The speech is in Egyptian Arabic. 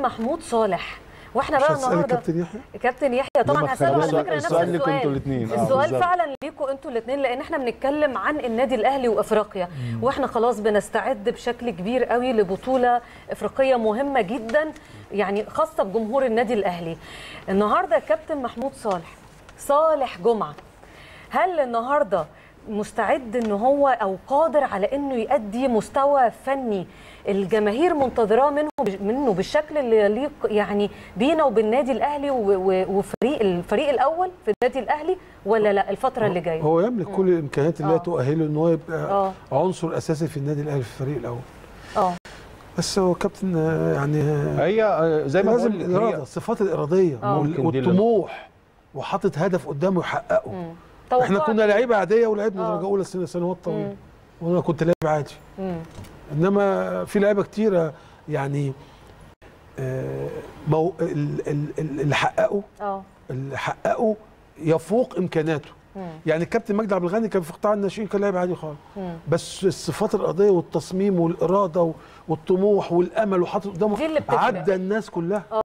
محمود صالح واحنا بقى مش هتسألي النهارده كابتن يحيى كابتن يحيى طبعا هساله على السؤال- فكره نفس السؤال ليكوا انتوا السؤال الاتنين. آه، السؤال بالظبط. فعلا ليكوا انتوا الاثنين لان احنا بنتكلم عن النادي الاهلي وافريقيا واحنا خلاص بنستعد بشكل كبير قوي لبطوله افريقيه مهمه جدا يعني خاصه بجمهور النادي الاهلي النهارده كابتن محمود صالح صالح جمعه هل النهارده مستعد ان هو او قادر على انه يؤدي مستوى فني الجماهير منتظراه منه منه بالشكل اللي يليق يعني بينا وبين النادي الاهلي و- و- وفريق الفريق الاول في النادي الاهلي ولا لا الفتره اللي جايه هو يملك كل الامكانيات اللي آه. هي تؤهله ان هو يبقى اه عنصر اساسي في النادي الاهلي في الفريق الاول اه بس هو كابتن آه، يعني آه، هي آه، زي ما لازم بقول لك الاراده هي الصفات الاراديه آه. وال- ممكن دي اللي- والطموح وحاطط هدف قدامه يحققه مم. احنا توقعك- كنا لعيبه عاديه ولعبنا آه. درجه اولى سنة سنوات مم. طويله وانا كنت لاعب عادي مم. انما في لعيبه كتيره يعني آه، مو ال- ال- ال- اللي حققوا اه اللي حققوا يفوق امكاناته مم. يعني الكابتن مجدي عبد الغني كان في قطاع الناشئين كان لاعب عادي خالص مم. بس الصفات الارضيه والتصميم والاراده والطموح والامل وحاطط قدامه دي اللي بتفرق. عدى الناس كلها